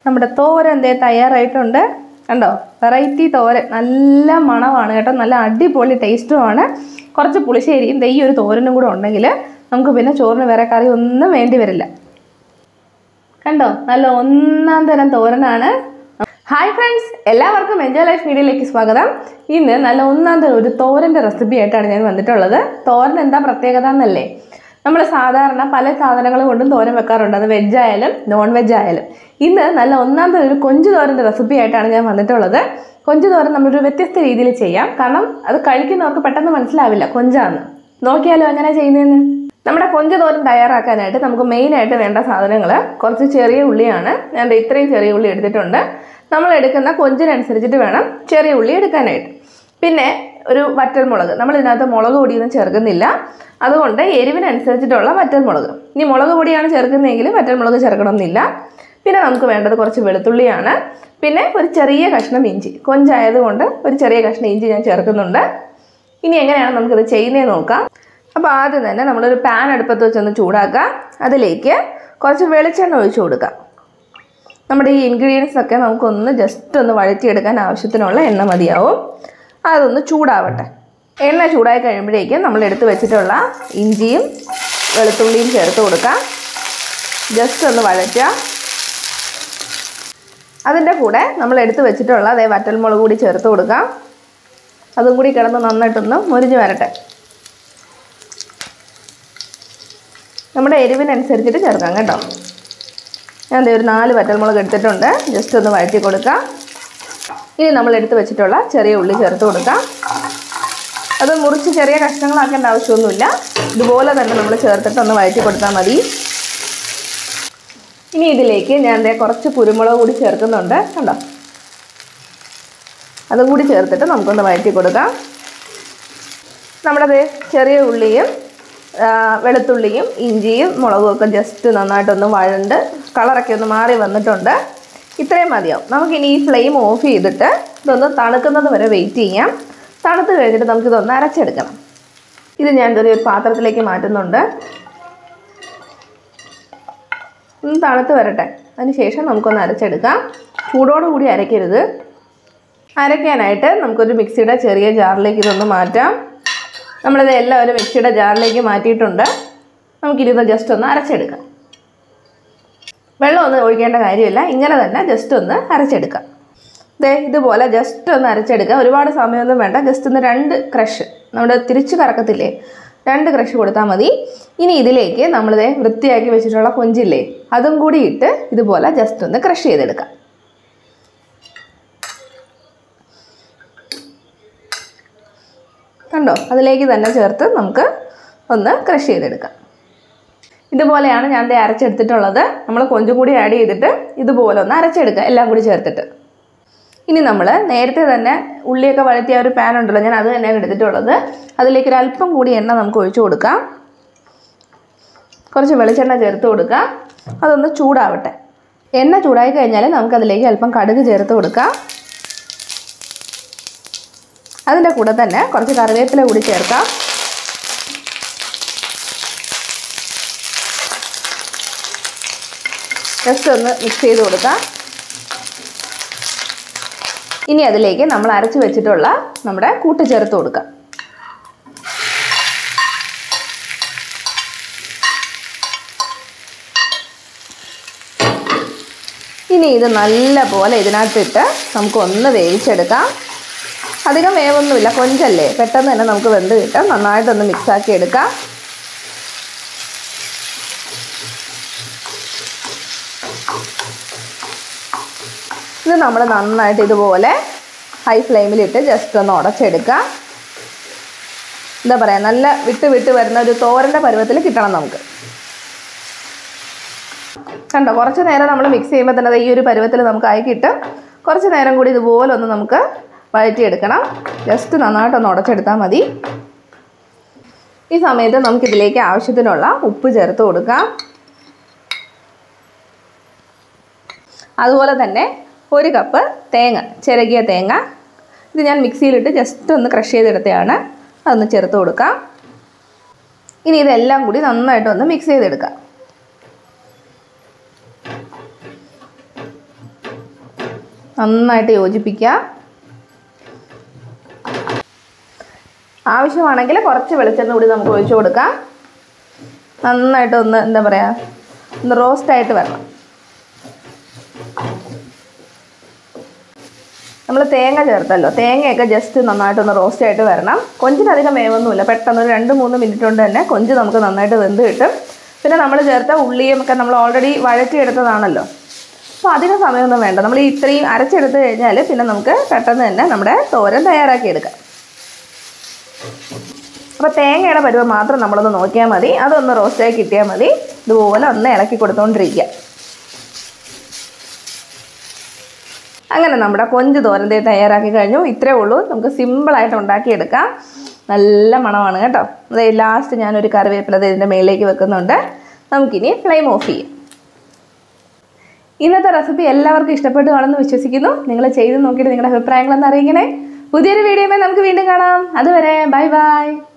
നമ്മുടെ തോരൻ എന്തേ തയ്യാറായിട്ടുണ്ട് കണ്ടോ വെറൈറ്റി തോരൻ നല്ല മണമാണ് കേട്ടോ നല്ല അടിപൊളി ടേസ്റ്റുമാണ് കുറച്ച് പുളിശ്ശേരിയും ദേ ഈ ഒരു തോരനും കൂടെ ഉണ്ടെങ്കിൽ നമുക്ക് പിന്നെ ചോറിന് വേറെ കറി ഒന്നും വേണ്ടി വരില്ല കണ്ടോ നല്ല ഒന്നാം തരം തോരനാണ് ഹായ് ഫ്രണ്ട്സ് എല്ലാവർക്കും എൻജോയ് ലൈഫ് മീഡിയയിലേക്ക് സ്വാഗതം ഇന്ന് നല്ല ഒന്നാം തരം ഒരു തോരൻ്റെ റെസിപ്പി ആയിട്ടാണ് ഞാൻ വന്നിട്ടുള്ളത് തോരൻ എന്താ പ്രത്യേകത എന്നല്ലേ നമ്മൾ സാധാരണ പല സാധനങ്ങൾ കൊണ്ടും തോരൻ വെക്കാറുണ്ട് അത് വെജ് ആയാലും നോൺ വെജ് ആയാലും ഇന്ന് നല്ല ഒന്നാം തരം ഒരു കൊഞ്ച് തോരൻ്റെ റെസിപ്പി ആയിട്ടാണ് ഞാൻ വന്നിട്ടുള്ളത് കൊഞ്ച് തോരൻ നമ്മളൊരു വ്യത്യസ്ത രീതിയിൽ ചെയ്യാം കാരണം അത് കഴിക്കുന്നവർക്ക് പെട്ടെന്ന് മനസ്സിലാവില്ല കൊഞ്ചാന്ന് നോക്കിയാലോ എങ്ങനെ ചെയ്യുന്നതെന്ന് നമ്മുടെ കൊഞ്ച് തോരൻ തയ്യാറാക്കാനായിട്ട് നമുക്ക് മെയിനായിട്ട് വേണ്ട സാധനങ്ങൾ കുറച്ച് ചെറിയ ഉള്ളിയാണ് ഞാൻ ദേ ഇത്രയും ചെറിയ ഉള്ളി എടുത്തിട്ടുണ്ട് നമ്മൾ എടുക്കുന്ന കൊഞ്ചിനനുസരിച്ചിട്ട് വേണം ചെറിയ ഉള്ളി എടുക്കാനായിട്ട് പിന്നെ ഒരു വറ്റൽമുളക് നമ്മൾ ഇതിനകത്ത് മുളക് പൊടിയൊന്നും ചേർക്കുന്നില്ല അതുകൊണ്ട് എരിവിനനുസരിച്ചിട്ടുള്ള വറ്റൽമുളക് ഇനി മുളക് പൊടിയാണ് ചേർക്കുന്നതെങ്കിൽ വറ്റൽമുളക് ചേർക്കണമെന്നില്ല പിന്നെ നമുക്ക് വേണ്ടത് കുറച്ച് വെളുത്തുള്ളിയാണ് പിന്നെ ഒരു ചെറിയ കഷ്ണം ഇഞ്ചി കൊഞ്ചായതുകൊണ്ട് ഒരു ചെറിയ കഷ്ണം ഇഞ്ചി ഞാൻ ചേർക്കുന്നുണ്ട് ഇനി എങ്ങനെയാണ് നമുക്കിത് ചെയ്യുന്നതെന്ന് നോക്കാം അപ്പോൾ ആദ്യം തന്നെ നമ്മളൊരു പാൻ അടുപ്പത്ത് വെച്ചൊന്ന് ചൂടാക്കാം അതിലേക്ക് കുറച്ച് വെളിച്ചെണ്ണ ഒഴിച്ചു കൊടുക്കാം നമ്മുടെ ഈ ഇൻഗ്രീഡിയൻസ് ഒക്കെ നമുക്കൊന്ന് ജസ്റ്റ് ഒന്ന് വഴറ്റിയെടുക്കാൻ ആവശ്യത്തിനുള്ള എണ്ണ മതിയാവും അതൊന്ന് ചൂടാവട്ടെ എണ്ണ ചൂടായി കഴിയുമ്പോഴേക്കും നമ്മൾ എടുത്ത് വെച്ചിട്ടുള്ള ഇഞ്ചിയും വെളുത്തുള്ളിയും ചേർത്ത് കൊടുക്കാം ജസ്റ്റ് ഒന്ന് വഴറ്റുക അതിൻ്റെ കൂടെ നമ്മൾ എടുത്ത് വെച്ചിട്ടുള്ള അതേ വറ്റൽമുളക് കൂടി ചേർത്ത് കൊടുക്കാം അതും കൂടി കിടന്ന് നന്നായിട്ടൊന്ന് മുരിഞ്ഞ് വരട്ടെ നമ്മുടെ എരിവിനനുസരിച്ചിട്ട് ചേർക്കാം കേട്ടോ ഞാൻ ദേ ഒരു നാല് വറ്റൽമുളക് എടുത്തിട്ടുണ്ട് ജസ്റ്റ് ഒന്ന് വഴറ്റി കൊടുക്കാം ഇനി നമ്മൾ എടുത്ത് വെച്ചിട്ടുള്ള ചെറിയ ഉള്ളി ചേർത്ത് കൊടുക്കാം അത് മുറിച്ച് ചെറിയ കഷ്ണങ്ങളാക്കേണ്ട ആവശ്യമൊന്നുമില്ല ഇതുപോലെ തന്നെ നമ്മൾ ചേർത്തിട്ട് ഒന്ന് വഴറ്റി കൊടുത്താൽ മതി ഇനി ഇതിലേക്ക് ഞാൻ ദേ കുറച്ച് കുരുമുളക് കൂടി ചേർക്കുന്നുണ്ട് കണ്ടോ അതും കൂടി ചേർത്തിട്ട് നമുക്കൊന്ന് വഴറ്റി കൊടുക്കാം നമ്മുടെ ദേ ചെറിയ ഉള്ളിയും വെളുത്തുള്ളിയും ഇഞ്ചിയും മുളകും ഒക്കെ ജസ്റ്റ് നന്നായിട്ടൊന്ന് വഴണ്ട് കളറൊക്കെ ഒന്ന് മാറി വന്നിട്ടുണ്ട് ഇത്രയും മതിയാവും നമുക്കിനി ഈ ഫ്ലെയിം ഓഫ് ചെയ്തിട്ട് ഇതൊന്ന് തണുക്കുന്നത് വരെ വെയിറ്റ് ചെയ്യാം തണുത്ത് കഴിഞ്ഞിട്ട് നമുക്കിതൊന്ന് അരച്ചെടുക്കണം ഇത് ഞാൻ ഇതൊരു പാത്രത്തിലേക്ക് മാറ്റുന്നുണ്ട് ഒന്ന് തണുത്ത് വരട്ടെ അതിന് ശേഷം നമുക്കൊന്ന് അരച്ചെടുക്കാം ചൂടോടുകൂടി അരയ്ക്കരുത് അരയ്ക്കാനായിട്ട് നമുക്കൊരു മിക്സിയുടെ ചെറിയ ജാറിലേക്ക് ഇതൊന്ന് മാറ്റാം നമ്മളിത് എല്ലാം ഒരു മിക്സിയുടെ ജാറിലേക്ക് മാറ്റിയിട്ടുണ്ട് നമുക്കിരുന്ന് ജസ്റ്റ് ഒന്ന് അരച്ചെടുക്കാം വെള്ളമൊന്നും ഒഴിക്കേണ്ട കാര്യമില്ല ഇങ്ങനെ തന്നെ ജസ്റ്റ് ഒന്ന് അരച്ചെടുക്കാം ദേ ഇതുപോലെ ജസ്റ്റ് ഒന്ന് അരച്ചെടുക്കുക ഒരുപാട് സമയമൊന്നും വേണ്ട ജസ്റ്റ് ഒന്ന് രണ്ട് ക്രഷ് നമ്മുടെ തിരിച്ച് കറക്കത്തില്ലേ രണ്ട് ക്രഷ് കൊടുത്താൽ മതി ഇനി ഇതിലേക്ക് നമ്മളിതേ വൃത്തിയാക്കി വെച്ചിട്ടുള്ള കൊഞ്ചില്ലേ അതും കൂടി ഇട്ട് ഇതുപോലെ ജസ്റ്റ് ഒന്ന് ക്രഷ് ചെയ്തെടുക്കാം കണ്ടോ അതിലേക്ക് തന്നെ ചേർത്ത് നമുക്ക് ഒന്ന് ക്രഷ് ചെയ്തെടുക്കാം ഇതുപോലെയാണ് ഞാൻ ദേ അരച്ചെടുത്തിട്ടുള്ളത് നമ്മൾ കൊഞ്ചും കൂടി ആഡ് ചെയ്തിട്ട് ഇതുപോലെ ഒന്ന് അരച്ചെടുക്കുക എല്ലാം കൂടി ചേർത്തിട്ട് ഇനി നമ്മൾ നേരത്തെ തന്നെ ഉള്ളിയൊക്കെ വഴറ്റിയ ഒരു പാൻ ഉണ്ടല്ലോ ഞാൻ അത് തന്നെയാണ് എടുത്തിട്ടുള്ളത് അതിലേക്ക് ഒരു അല്പം കൂടി എണ്ണ നമുക്ക് ഒഴിച്ചു കൊടുക്കാം കുറച്ച് വെളിച്ചെണ്ണ ചേർത്ത് കൊടുക്കുക അതൊന്ന് ചൂടാവട്ടെ എണ്ണ ചൂടായി കഴിഞ്ഞാൽ നമുക്കതിലേക്ക് അല്പം കടുക് ചേർത്ത് കൊടുക്കാം അതിൻ്റെ കൂടെ തന്നെ കുറച്ച് കറിവേപ്പില കൂടി ചേർക്കാം ജസ്റ്റ് ഒന്ന് മിക്സ് ചെയ്ത് കൊടുക്കാം ഇനി അതിലേക്ക് നമ്മൾ അരച്ച് വെച്ചിട്ടുള്ള നമ്മുടെ കൂട്ട് ചേർത്ത് കൊടുക്കാം ഇനി ഇത് നല്ല പോലെ ഇതിനകത്തിട്ട് നമുക്ക് ഒന്ന് വേവിച്ചെടുക്കാം അധികം വേവൊന്നുമില്ല കൊഞ്ചല്ലേ പെട്ടെന്ന് തന്നെ നമുക്ക് വെന്ത് കിട്ടും നന്നായിട്ടൊന്ന് മിക്സാക്കി എടുക്കാം ഇത് നമ്മൾ നന്നായിട്ട് ഇതുപോലെ ഹൈ ഫ്ലെയിമിലിട്ട് ജസ്റ്റ് ഒന്ന് ഉടച്ചെടുക്കാം എന്താ പറയുക നല്ല വിട്ട് വിട്ട് വരുന്ന ഒരു തോരൻ്റെ പരുവത്തിൽ കിട്ടണം നമുക്ക് കണ്ടോ കുറച്ച് നേരം നമ്മൾ മിക്സ് ചെയ്യുമ്പോൾ തന്നെ ഈ ഒരു പരുവത്തിൽ നമുക്ക് ആയി കിട്ടും കുറച്ച് നേരം കൂടി ഇതുപോലെ ഒന്ന് നമുക്ക് വഴറ്റിയെടുക്കണം ജസ്റ്റ് നന്നായിട്ടൊന്ന് ഉടച്ചെടുത്താൽ മതി ഈ സമയത്ത് നമുക്കിതിലേക്ക് ആവശ്യത്തിനുള്ള ഉപ്പ് ചേർത്ത് കൊടുക്കാം അതുപോലെ തന്നെ ഒരു കപ്പ് തേങ്ങ ചിരകിയ തേങ്ങ ഇത് ഞാൻ മിക്സിയിലിട്ട് ജസ്റ്റ് ഒന്ന് ക്രഷ് ചെയ്തെടുത്തതാണ് അതൊന്ന് ചേർത്ത് കൊടുക്കാം ഇനി ഇതെല്ലാം കൂടി നന്നായിട്ടൊന്ന് മിക്സ് ചെയ്തെടുക്കാം നന്നായിട്ട് യോജിപ്പിക്കുക ആവശ്യമാണെങ്കിൽ കുറച്ച് വെളിച്ചെണ്ണ കൂടി നമുക്ക് ഒഴിച്ചു കൊടുക്കാം നന്നായിട്ട് ഒന്ന് എന്താ പറയുക ഒന്ന് റോസ്റ്റായിട്ട് വരണം നമ്മൾ തേങ്ങ ചേർത്തല്ലോ തേങ്ങയൊക്കെ ജസ്റ്റ് നന്നായിട്ടൊന്ന് റോസ്റ്റ് ആയിട്ട് വരണം കൊഞ്ചിനധികം വേവൊന്നുമില്ല പെട്ടെന്ന് ഒരു രണ്ട് മൂന്ന് മിനിറ്റ് കൊണ്ട് തന്നെ കൊഞ്ച് നമുക്ക് നന്നായിട്ട് വെന്ത് കിട്ടും പിന്നെ നമ്മൾ ചേർത്ത ഉള്ളിയും ഒക്കെ നമ്മൾ ഓൾറെഡി വഴറ്റിയെടുത്തതാണല്ലോ അപ്പോൾ അധികം സമയമൊന്നും വേണ്ട നമ്മൾ ഈ ഇത്രയും അരച്ചെടുത്ത് കഴിഞ്ഞാൽ പിന്നെ നമുക്ക് പെട്ടെന്ന് തന്നെ നമ്മുടെ തോരൻ തയ്യാറാക്കി എടുക്കാം അപ്പോൾ തേങ്ങയുടെ പരുവം മാത്രം നമ്മളൊന്ന് നോക്കിയാൽ മതി അതൊന്ന് റോസ്റ്റായി കിട്ടിയാൽ മതി ഇതുപോലെ ഒന്ന് ഇളക്കി കൊടുത്തുകൊണ്ടിരിക്കുക അങ്ങനെ നമ്മുടെ കൊഞ്ച് തോരൻ ദേ തയ്യാറാക്കി കഴിഞ്ഞു ഇത്രേ ഉള്ളൂ നമുക്ക് സിമ്പിളായിട്ട് ഉണ്ടാക്കിയെടുക്കാം നല്ല മണമാണ് കേട്ടോ അതെ ലാസ്റ്റ് ഞാനൊരു കറിവേപ്പില ദേ ഇതിൻ്റെ മേളിലേക്ക് വെക്കുന്നുണ്ട് നമുക്കിനി ഫ്ലെയിം ഓഫ് ചെയ്യാം ഇന്നത്തെ റെസിപ്പി എല്ലാവർക്കും ഇഷ്ടപ്പെട്ടു കാണുമെന്ന് വിശ്വസിക്കുന്നു നിങ്ങൾ ചെയ്ത് നോക്കിയിട്ട് നിങ്ങളുടെ അഭിപ്രായങ്ങളൊന്ന് അറിയിക്കണേ പുതിയൊരു വീഡിയോയുമായി നമുക്ക് വീണ്ടും കാണാം അതുവരെ ബൈ ബൈ